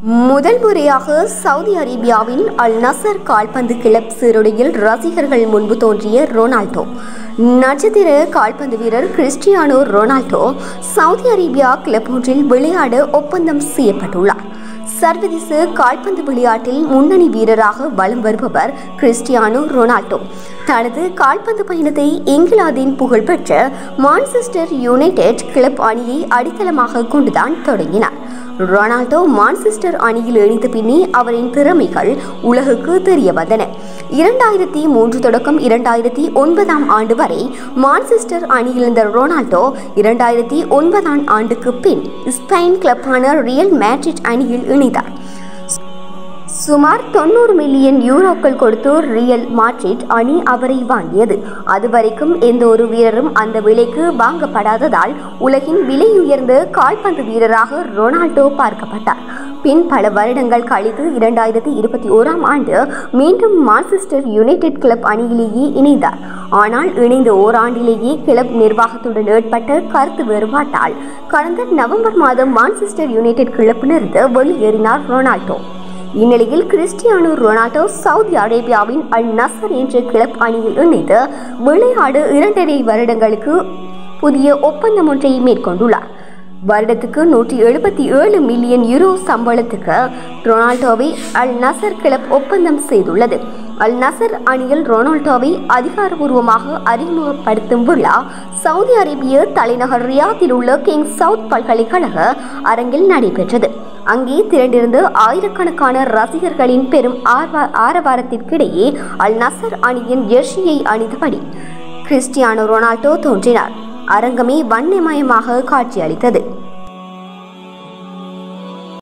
முதல் முறையாக சவுதி அரேபியாவின் அல் நசர் கால்பந்து கிளப் சீருடையில் ரசிகர்கள் முன்பு தோன்றிய ரொனால்டோ நட்சத்திர கால்பந்து வீரர் Cristiano Ronaldo Saudi Arabia club ஒன்றில் விளையாட ஒப்பந்தம் செய்யப்பட்டுள்ளார் சர்வதேச கால்பந்து விளையாட்டில் முன்னணி வீரராக வலம் வருபவர் கிறிஸ்டியானோ ரொனால்டோ தனது கால்பந்து பயணத்தை இங்கிலாந்தின் புகழ்பெற்ற மான்செஸ்டர் யுனைடெட் கிளப் அணியை அடித்தளமாக கொண்டுதான் தொடங்கினார் ரொனால்டோ மான்செஸ்டர் அணியில் இணைந்த பின்னே அவரின் திறமைகள் உலகுக்கு தெரிய வந்தன இரண்டாயிரத்தி மூன்று தொடக்கம் இரண்டாயிரத்தி ஒன்பதாம் ஆண்டு வரை மான்செஸ்டர் அணியில் இருந்த ரொனால்டோ இரண்டாயிரத்தி ஒன்பதாம் ஆண்டுக்கு பின் ஸ்பெயின் கிளப்பான ரியல் மேட்ரிட் அணியில் இணைந்தார் சுமார் தொண்ணூறு மில்லியன் யூரோக்கள் கொடுத்து ரியல் மாட்ரிட் அணி அவரை வாங்கியது அதுவரைக்கும் எந்த ஒரு வீரரும் அந்த விலைக்கு வாங்கப்படாததால் உலகின் விலை உயர்ந்த கால்பந்து வீரராக ரொனால்டோ பார்க்கப்பட்டார் பின் பல வருடங்கள் கழித்து இரண்டாயிரத்தி இருபத்தி ஓராம் ஆண்டு மீண்டும் மான்செஸ்டர் யுனைடெட் கிளப் அணியிலேயே இணைந்தார் ஆனால் இணைந்த ஓராண்டிலேயே கிளப் நிர்வாகத்துடன் ஏற்பட்ட கருத்து வேறுபாட்டால் கடந்த நவம்பர் மாதம் மான்செஸ்டர் யுனைடெட் கிளப்பிலிருந்து வெளியேறினார் ரொனால்டோ இந்நிலையில் கிறிஸ்டியானோ ரொனால்டோ சவுதி அரேபியாவின் அல் நசர் என்ற கிளப் அணியில் இணைந்து விளையாடு இரண்டரை வருடங்களுக்கு புதிய ஒப்பந்தம் ஒன்றை மேற்கொண்டுள்ளார் வருடத்துக்கு நூற்றி எழுபத்தி ஏழு மில்லியன் யூரோ சம்பளத்துக்கு ரொனால்டோவை அல் நசர் கிளப் ஒப்பந்தம் செய்துள்ளது அல் நசர் அணியில் ரொனால்டோவை அதிகாரபூர்வமாக அறிமுகப்படுத்தும் விழா சவுதி அரேபிய தலைநகர் ரியாத்தில் உள்ள கிங் சவுத் பல்கலைக்கழக அரங்கில் நடைபெற்றது அங்கே திரண்டிருந்த ஆயிரக்கணக்கான ரசிகர்களின் பெரும் ஆர்வ ஆரவாரத்திற்கிடையே அல் நசர் அணியின் ஜெர்சியை அணிந்தபடி கிறிஸ்டியானோ ரொனால்டோ தோன்றினார் அரங்கமே வண்ணமயமாக காட்சியளித்தது